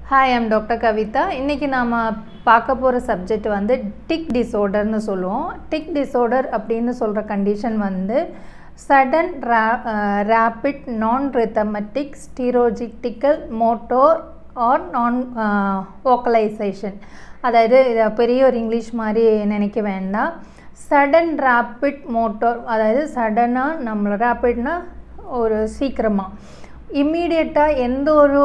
hi I'm doctor Kavitha இன்றைக்கி நாம் பார்க்க போகிற சப்ஜெக்ட் வந்து டிக் டிஸார்டர்னு சொல்லுவோம் டிக் டிஸார்டர் அப்படின்னு சொல்கிற கண்டிஷன் வந்து சடன் ரா ரேப்பிட் நான் ரித்தமெட்டிக் ஸ்டீரோஜிட்டிக்கல் மோட்டோர் ஆர் நான் வோக்கலைசேஷன் அதாவது இதை பெரிய ஒரு இங்கிலீஷ் மாதிரி நினைக்க வேண்டாம் சடன் ரேப்பிட் மோட்டோர் அதாவது சடனாக நம்மளை ரேப்பிட்னா ஒரு சீக்கிரமாக இம்மீடியட்டாக எந்த ஒரு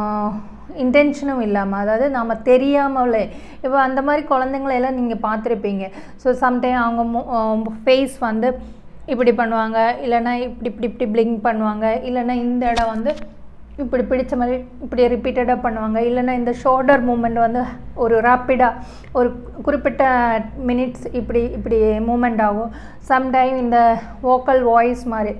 இன்டென்ஷனும் இல்லாமல் அதாவது நம்ம தெரியாமலே இப்போ அந்த மாதிரி குழந்தைங்களெல்லாம் நீங்கள் பார்த்துருப்பீங்க ஸோ சம்டைம் அவங்க ஃபேஸ் வந்து இப்படி பண்ணுவாங்க இல்லைன்னா இப்படி இப்படி இப்படி பிளிங்க் பண்ணுவாங்க இல்லைன்னா இந்த இடம் வந்து இப்படி பிடிச்ச மாதிரி இப்படி ரிப்பீட்டடாக பண்ணுவாங்க இல்லைன்னா இந்த ஷோல்டர் மூமெண்ட் வந்து ஒரு ரேப்பிடாக ஒரு குறிப்பிட்ட மினிட்ஸ் இப்படி இப்படி மூமெண்ட் ஆகும் சம்டைம் இந்த வோக்கல் வாய்ஸ் மாதிரி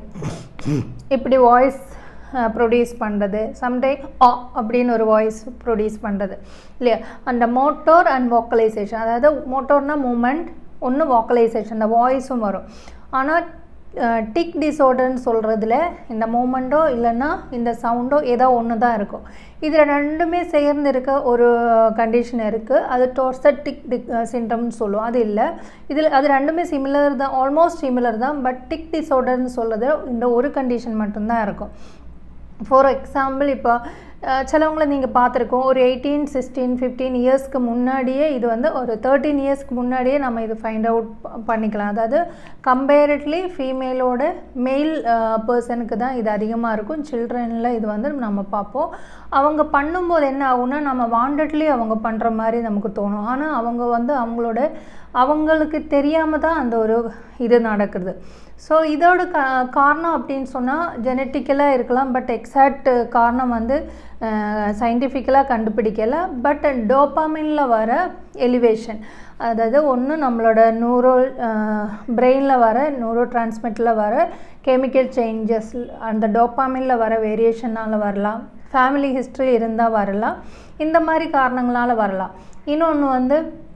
இப்படி வாய்ஸ் ப்ரொடியூஸ் பண்ணுறது சம்டைம் ஆ அப்படின்னு ஒரு வாய்ஸ் ப்ரொடியூஸ் பண்ணுறது இல்லையா அந்த மோட்டோர் அண்ட் வோக்கலைசேஷன் அதாவது மோட்டோர்னால் மூமெண்ட் ஒன்று வோக்கலைசேஷன் அந்த வாய்ஸும் வரும் ஆனால் டிக் டிஸார்டர்னு சொல்கிறதுல இந்த மூமெண்ட்டோ இல்லைன்னா இந்த சவுண்டோ ஏதோ ஒன்று தான் இருக்கும் இதில் ரெண்டுமே சேர்ந்து இருக்க ஒரு கண்டிஷன் இருக்குது அது டோர்சட் டிக் டிக் சிம்டம்னு சொல்லுவோம் அது இல்லை இதில் அது ரெண்டுமே சிமிலர் தான் ஆல்மோஸ்ட் சிமிலர் தான் பட் டிக் டிஸார்டர்னு சொல்கிறது இந்த ஒரு கண்டிஷன் மட்டும்தான் இருக்கும் ஃபார் எக்ஸாம்பிள் இப்போ சிலவங்கள நீங்கள் பார்த்துருக்கோம் ஒரு எயிட்டீன் சிக்ஸ்டீன் ஃபிஃப்டீன் இயர்ஸ்க்கு முன்னாடியே இது வந்து ஒரு தேர்ட்டீன் இயர்ஸ்க்கு முன்னாடியே நம்ம இது ஃபைண்ட் அவுட் பண்ணிக்கலாம் அதாவது கம்பேரிட்லி ஃபீமேலோட மெயில் பர்சனுக்கு தான் இது அதிகமாக இருக்கும் சில்ட்ரனில் இது வந்து நம்ம பார்ப்போம் அவங்க பண்ணும்போது என்ன ஆகும்னா நம்ம வாண்டட்லி அவங்க பண்ணுற மாதிரி நமக்கு தோணும் ஆனால் அவங்க வந்து அவங்களோட அவங்களுக்கு தெரியாமல் தான் அந்த ஒரு இது நடக்குது ஸோ இதோட க காரணம் அப்படின்னு சொன்னால் ஜெனட்டிக்கலாக இருக்கலாம் பட் எக்ஸாக்ட் காரணம் வந்து சயின்டிஃபிக்கலாக கண்டுபிடிக்கலை பட் டோப்பாமினில் வர எலிவேஷன் அதாவது ஒன்று நம்மளோட நூரோ பிரெயினில் வர நூரோ டிரான்ஸ்மிட்டில் வர கெமிக்கல் சேஞ்சஸ் அந்த டோப்பாமினில் வர வேரியேஷனால் வரலாம் ஃபேமிலி ஹிஸ்ட்ரி இருந்தால் வரலாம் இந்த மாதிரி காரணங்களால் வரலாம் இன்னொன்று வந்து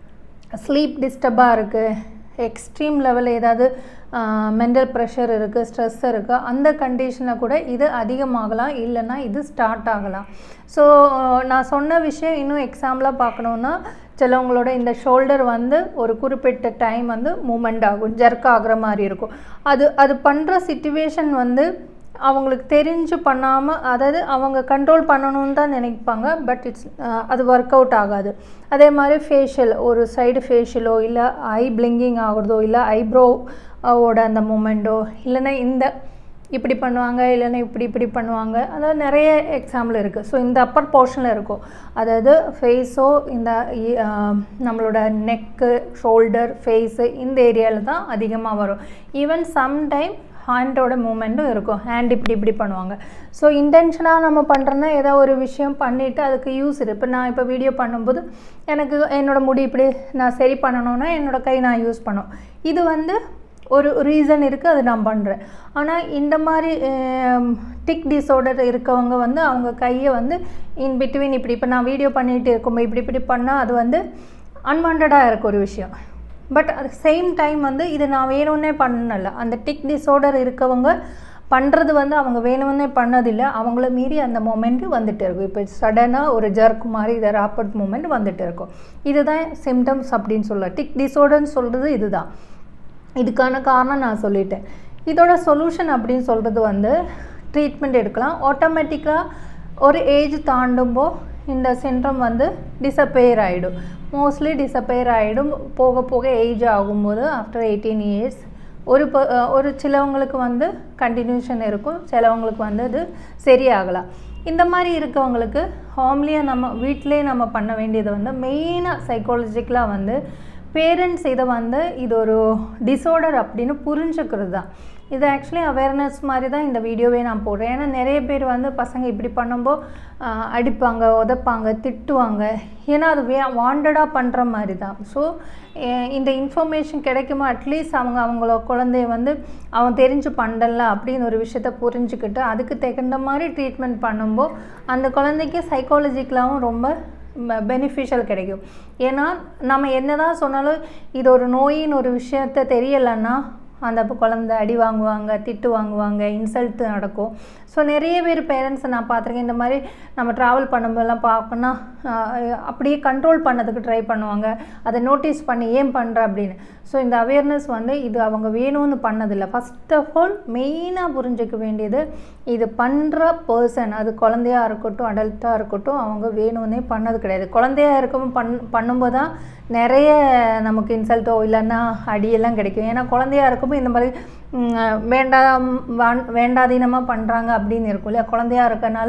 ஸ்லீப் டிஸ்டர்பாக இருக்குது எக்ஸ்ட்ரீம் லெவல் ஏதாவது மென்டல் ப்ரெஷர் இருக்குது ஸ்ட்ரெஸ் இருக்குது அந்த கண்டிஷனில் கூட இது அதிகமாகலாம் இல்லைன்னா இது ஸ்டார்ட் ஆகலாம் ஸோ நான் சொன்ன விஷயம் இன்னும் எக்ஸாம்பிளாக பார்க்கணுன்னா சிலவங்களோட இந்த ஷோல்டர் வந்து ஒரு குறிப்பிட்ட டைம் வந்து மூமெண்ட் ஆகும் ஜர்க் ஆகிற மாதிரி இருக்கும் அது அது பண்ணுற சுச்சுவேஷன் வந்து அவங்களுக்கு தெரிஞ்சு பண்ணாமல் அதாவது அவங்க கண்ட்ரோல் பண்ணணும்னு தான் நினைப்பாங்க பட் இட்ஸ் அது ஒர்க் அவுட் ஆகாது அதே மாதிரி ஃபேஷியல் ஒரு சைடு ஃபேஷியலோ இல்லை ஐ பிளிங்கிங் ஆகுறதோ இல்லை ஐப்ரோ ஓட அந்த மூமெண்ட்டோ இல்லைன்னா இந்த இப்படி பண்ணுவாங்க இல்லைன்னா இப்படி இப்படி பண்ணுவாங்க அதாவது நிறைய எக்ஸாம்பிள் இருக்குது ஸோ இந்த அப்பர் போர்ஷனில் இருக்கும் அதாவது ஃபேஸோ இந்த நம்மளோட நெக்கு ஷோல்டர் ஃபேஸு இந்த ஏரியாவில் தான் அதிகமாக வரும் ஈவன் சம்டைம் ஹேண்டோட மூமெண்ட்டும் இருக்கும் ஹேண்ட் இப்படி இப்படி பண்ணுவாங்க ஸோ இன்டென்ஷனாக நம்ம பண்ணுறோன்னா ஏதோ ஒரு விஷயம் பண்ணிவிட்டு அதுக்கு யூஸ் இருக்குது இப்போ நான் இப்போ வீடியோ பண்ணும்போது எனக்கு என்னோடய முடி இப்படி நான் சரி பண்ணணுன்னா என்னோடய கை நான் யூஸ் பண்ணும் இது வந்து ஒரு ரீசன் இருக்குது அது நான் பண்ணுறேன் ஆனால் இந்த மாதிரி டிக் டிஸார்டர் இருக்கவங்க வந்து அவங்க கையை வந்து இன் பிட்வீன் இப்படி இப்போ நான் வீடியோ பண்ணிகிட்டு இருக்கும்போது இப்படி இப்படி பண்ணால் அது வந்து அன்வான்டாக இருக்குது ஒரு விஷயம் பட் அட் சேம் டைம் வந்து இது நான் வேணும்னே பண்ணல அந்த டிக் டிஸார்டர் இருக்கவங்க பண்ணுறது வந்து அவங்க வேணும்னே பண்ணதில்லை அவங்கள மீறி அந்த மூமெண்ட்டு வந்துட்டு இருக்கும் இப்போ சடனாக ஒரு ஜர்க் மாதிரி இதை ராப்பர்ட் மூமெண்ட் வந்துட்டு இருக்கும் இதுதான் சிம்டம்ஸ் அப்படின்னு சொல்ல டிக் டிஸார்டர்னு சொல்கிறது இதுதான் இதுக்கான காரணம் நான் சொல்லிட்டேன் இதோட சொல்யூஷன் அப்படின்னு சொல்கிறது வந்து ட்ரீட்மெண்ட் எடுக்கலாம் ஆட்டோமேட்டிக்காக ஒரு ஏஜ் தாண்டும்போ இந்த சின்ட்ரம் வந்து டிசப்பேர் ஆகிடும் மோஸ்ட்லி டிசப்பேர் ஆகிடும் போக போக ஏஜ் ஆகும்போது ஆஃப்டர் எயிட்டீன் இயர்ஸ் ஒரு ஒரு சிலவங்களுக்கு வந்து கண்டினியூஷன் இருக்கும் சிலவங்களுக்கு வந்து அது சரியாகலாம் இந்த மாதிரி இருக்கவங்களுக்கு ஹோம்லியாக நம்ம வீட்டிலே நம்ம பண்ண வேண்டியது வந்து மெயினாக சைக்காலஜிக்கலாக வந்து பேரண்ட்ஸ் இதை வந்து இது ஒரு டிஸார்டர் அப்படின்னு புரிஞ்சுக்கிறது தான் இது ஆக்சுவலி அவேர்னஸ் மாதிரி தான் இந்த வீடியோவே நான் போடுறேன் ஏன்னா நிறைய பேர் வந்து பசங்க இப்படி பண்ணும்போது அடிப்பாங்க உதப்பாங்க திட்டுவாங்க ஏன்னா அது வே வாண்டடாக பண்ணுற மாதிரி தான் ஸோ இந்த இன்ஃபர்மேஷன் கிடைக்குமோ அட்லீஸ்ட் அவங்க அவங்கள குழந்தைய வந்து அவன் தெரிஞ்சு பண்ணல அப்படின்னு ஒரு விஷயத்த புரிஞ்சுக்கிட்டு அதுக்கு தகுந்த மாதிரி ட்ரீட்மெண்ட் பண்ணும்போது அந்த குழந்தைக்கு சைக்காலஜிக்கலாகவும் ரொம்ப பெனிஃபிஷியல் கிடைக்கும் ஏன்னா நம்ம என்ன தான் சொன்னாலும் இது ஒரு நோயின்னு ஒரு விஷயத்த தெரியலைன்னா அந்த குழந்த அடி வாங்குவாங்க திட்டு வாங்குவாங்க இன்சல்ட் நடக்கும் ஸோ நிறைய பேர் பேரண்ட்ஸை நான் பார்த்துருக்கேன் இந்த மாதிரி நம்ம ட்ராவல் பண்ணும்போதெல்லாம் பார்க்கணும்னா அப்படியே கண்ட்ரோல் பண்ணதுக்கு ட்ரை பண்ணுவாங்க அதை நோட்டீஸ் பண்ணி ஏன் பண்ணுற அப்படின்னு ஸோ இந்த அவேர்னஸ் வந்து இது அவங்க வேணும்னு பண்ணதில்லை ஃபஸ்ட் ஆஃப் ஆல் மெயினாக புரிஞ்சுக்க வேண்டியது இது பண்ணுற பர்சன் அது குழந்தையா இருக்கட்டும் அடல்ட்டாக இருக்கட்டும் அவங்க வேணும்னே பண்ணது கிடையாது குழந்தையா இருக்கும் பண் பண்ணும்போது தான் நிறைய நமக்கு இன்சல்ட்டோ இல்லைன்னா அடியெல்லாம் கிடைக்கும் ஏன்னா குழந்தையா இருக்கும்போது இந்த மாதிரி வேண்டாம் வேண்டாதீனமாக பண்ணுறாங்க அப்படின்னு இருக்கும் இல்லையா குழந்தையா இருக்கனால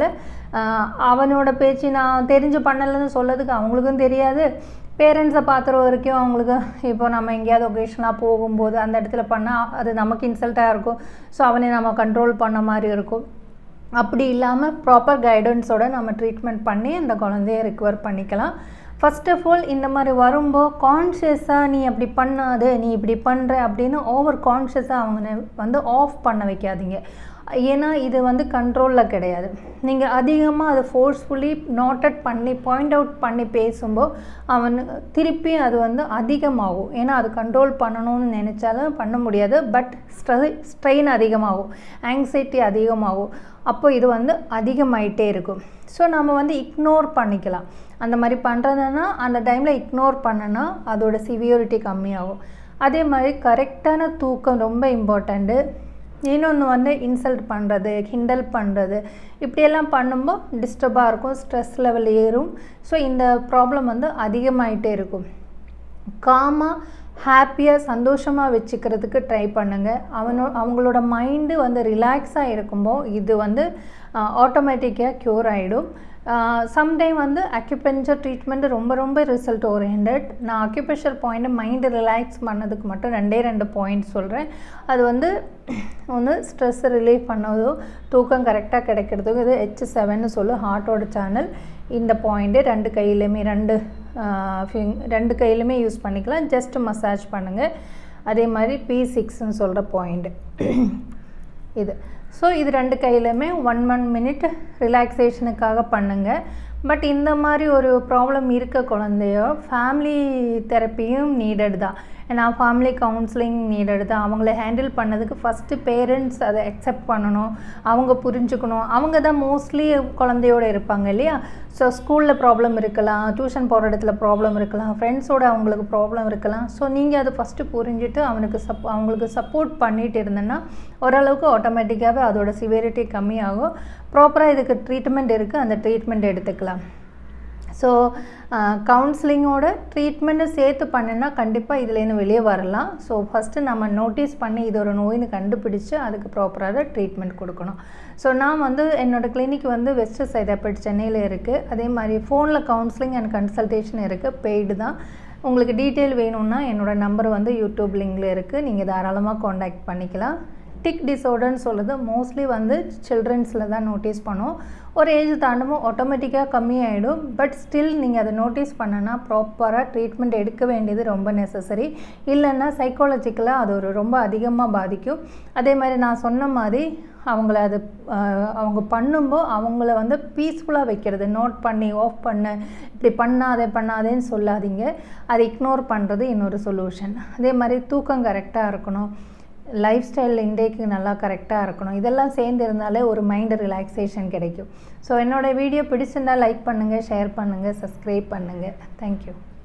அவனோட பேச்சு நான் தெரிஞ்சு பண்ணலைன்னு சொல்லதுக்கு அவங்களுக்கும் தெரியாது பேரண்ட்ஸை பார்த்துற வரைக்கும் அவங்களுக்கு இப்போ நம்ம எங்கேயாவது ஒகேஷனாக போகும்போது அந்த இடத்துல பண்ணால் அது நமக்கு இன்சல்ட்டாக இருக்கும் ஸோ அவனை நம்ம கண்ட்ரோல் பண்ண மாதிரி இருக்கும் அப்படி இல்லாமல் ப்ராப்பர் கைடன்ஸோட நம்ம ட்ரீட்மெண்ட் பண்ணி அந்த குழந்தைய ரிக்கவர் பண்ணிக்கலாம் ஃபஸ்ட் ஆஃப் ஆல் இந்த மாதிரி வரும்போது கான்ஷியஸாக நீ அப்படி பண்ணாது நீ இப்படி பண்ணுற அப்படின்னு ஓவர் கான்ஷியஸாக அவங்க வந்து ஆஃப் பண்ண வைக்காதீங்க ஏன்னா இது வந்து கண்ட்ரோலில் கிடையாது நீங்கள் அதிகமாக அதை ஃபோர்ஸ்ஃபுல்லி நோட்டட் பண்ணி பாயிண்ட் அவுட் பண்ணி பேசும்போது அவன் திருப்பி அது வந்து அதிகமாகும் ஏன்னா அது கண்ட்ரோல் பண்ணணும்னு நினச்சாலும் பண்ண முடியாது பட் ஸ்ட்ரெ ஸ்ட்ரெயின் அதிகமாகும் ஆங்ஸைட்டி அதிகமாகும் அப்போ இது வந்து அதிகமாயிட்டே இருக்கும் ஸோ நம்ம வந்து இக்னோர் பண்ணிக்கலாம் அந்த மாதிரி பண்ணுறதுன்னா அந்த டைமில் இக்னோர் பண்ணனா அதோட சிவியரிட்டி கம்மியாகும் அதே மாதிரி கரெக்டான தூக்கம் ரொம்ப இம்பார்ட்டண்ட்டு இன்னொன்று வந்து இன்சல்ட் பண்ணுறது கிண்டல் பண்ணுறது இப்படியெல்லாம் பண்ணும்போது டிஸ்டர்பாக இருக்கும் ஸ்ட்ரெஸ் லெவல் ஏறும் ஸோ இந்த ப்ராப்ளம் வந்து அதிகமாயிட்டே இருக்கும் காமாக ஹாப்பியாக சந்தோஷமாக வச்சுக்கிறதுக்கு ட்ரை பண்ணுங்கள் அவனோ அவங்களோட மைண்டு வந்து ரிலாக்ஸாக இருக்கும்போது இது வந்து ஆட்டோமேட்டிக்காக க்யூர் ஆகிடும் சம்டைம் வந்து அக்யூபெஞ்சர் ட்ரீட்மெண்ட் ரொம்ப ரொம்ப ரிசல்ட் ஓரியன்ட் நான் அக்யூபெஷர் பாயிண்ட் மைண்டு ரிலாக்ஸ் பண்ணதுக்கு மட்டும் ரெண்டே ரெண்டு பாயிண்ட் சொல்கிறேன் அது வந்து ஒன்று ஸ்ட்ரெஸ் ரிலீஃப் பண்ணதோ தூக்கம் கரெக்டாக கிடைக்கிறதுக்கு இது ஹெச் செவன்னு சொல்லு ஹார்ட்டோட சேனல் இந்த பாயிண்ட்டு ரெண்டு கையிலையுமே ரெண்டு ஃபிங் ரெண்டு கையிலுமே யூஸ் பண்ணிக்கலாம் ஜஸ்ட் மசாஜ் பண்ணுங்கள் அதே மாதிரி பி சிக்ஸ்ன்னு சொல்கிற பாயிண்ட்டு இது ஸோ இது ரெண்டு கையிலுமே ஒன் ஒன் மினிட் ரிலாக்ஸேஷனுக்காக பண்ணுங்கள் பட் இந்த மாதிரி ஒரு ப்ராப்ளம் இருக்க குழந்தையோ ஃபேமிலி தெரப்பியும் நீடட் தான் ஏன்னா ஃபேமிலி கவுன்சிலிங் நீடட் தான் அவங்கள ஹேண்டில் பண்ணதுக்கு ஃபஸ்ட்டு பேரண்ட்ஸ் அதை அக்செப்ட் பண்ணணும் அவங்க புரிஞ்சுக்கணும் அவங்க தான் மோஸ்ட்லி குழந்தையோடு இருப்பாங்க இல்லையா ஸோ ஸ்கூலில் ப்ராப்ளம் இருக்கலாம் டியூஷன் போகிற இடத்துல ப்ராப்ளம் இருக்கலாம் ஃப்ரெண்ட்ஸோட அவங்களுக்கு ப்ராப்ளம் இருக்கலாம் ஸோ நீங்கள் அதை ஃபஸ்ட்டு புரிஞ்சுட்டு அவனுக்கு சப் அவங்களுக்கு சப்போர்ட் பண்ணிட்டு இருந்தேன்னா ஓரளவுக்கு ஆட்டோமேட்டிக்காகவே அதோட சிவியரிட்டி கம்மியாகும் ப்ராப்பராக இதுக்கு ட்ரீட்மெண்ட் இருக்குது அந்த ட்ரீட்மெண்ட் எடுத்துக்கலாம் ஸோ கவுன்சிலிங்கோட ட்ரீட்மெண்ட்டு சேர்த்து பண்ணினா கண்டிப்பாக இதுலேருந்து வெளியே வரலாம் ஸோ ஃபஸ்ட்டு நம்ம நோட்டீஸ் பண்ணி இது ஒரு நோயின்னு கண்டுபிடிச்சு அதுக்கு ப்ராப்பராக ட்ரீட்மெண்ட் கொடுக்கணும் ஸோ நான் வந்து என்னோடய கிளினிக் வந்து வெஸ்ட் சைதாப்பேட் சென்னையில் இருக்குது அதே மாதிரி ஃபோனில் கவுன்சிலிங் அண்ட் கன்சல்டேஷன் இருக்குது பெய்டு தான் உங்களுக்கு டீட்டெயில் வேணும்னா என்னோடய நம்பர் வந்து யூடியூப் லிங்கில் இருக்குது நீங்கள் தாராளமாக காண்டாக்ட் பண்ணிக்கலாம் டிக் டிஸார்டர்னு சொல்லுது மோஸ்ட்லி வந்து சில்ட்ரன்ஸில் தான் நோட்டீஸ் பண்ணும் ஒரு ஏஜ் தாண்டமும் ஆட்டோமேட்டிக்காக கம்மியாயிடும் பட் ஸ்டில் நீங்கள் அதை நோட்டீஸ் பண்ணனா ப்ராப்பராக ட்ரீட்மெண்ட் எடுக்க வேண்டியது ரொம்ப நெசசரி இல்லைன்னா சைக்காலஜிக்கலாக அது ஒரு ரொம்ப அதிகமாக பாதிக்கும் அதே மாதிரி நான் சொன்ன மாதிரி அவங்கள அது அவங்க பண்ணும்போது அவங்கள வந்து பீஸ்ஃபுல்லாக வைக்கிறது நோட் பண்ணி ஆஃப் பண்ண இப்படி பண்ணாதே பண்ணாதேன்னு சொல்லாதீங்க அதை இக்னோர் பண்ணுறது இன்னொரு சொல்யூஷன் அதே மாதிரி தூக்கம் கரெக்டாக இருக்கணும் லைஃப் ஸ்டைல் இன்டேக்கு நல்லா கரெக்டாக இருக்கணும் இதெல்லாம் சேர்ந்து இருந்தாலே ஒரு மைண்டு ரிலாக்ஸேஷன் கிடைக்கும் ஸோ என்னோடய வீடியோ பிடிச்சிருந்தால் லைக் பண்ணுங்கள் ஷேர் பண்ணுங்கள் சப்ஸ்கிரைப் பண்ணுங்கள் தேங்க்யூ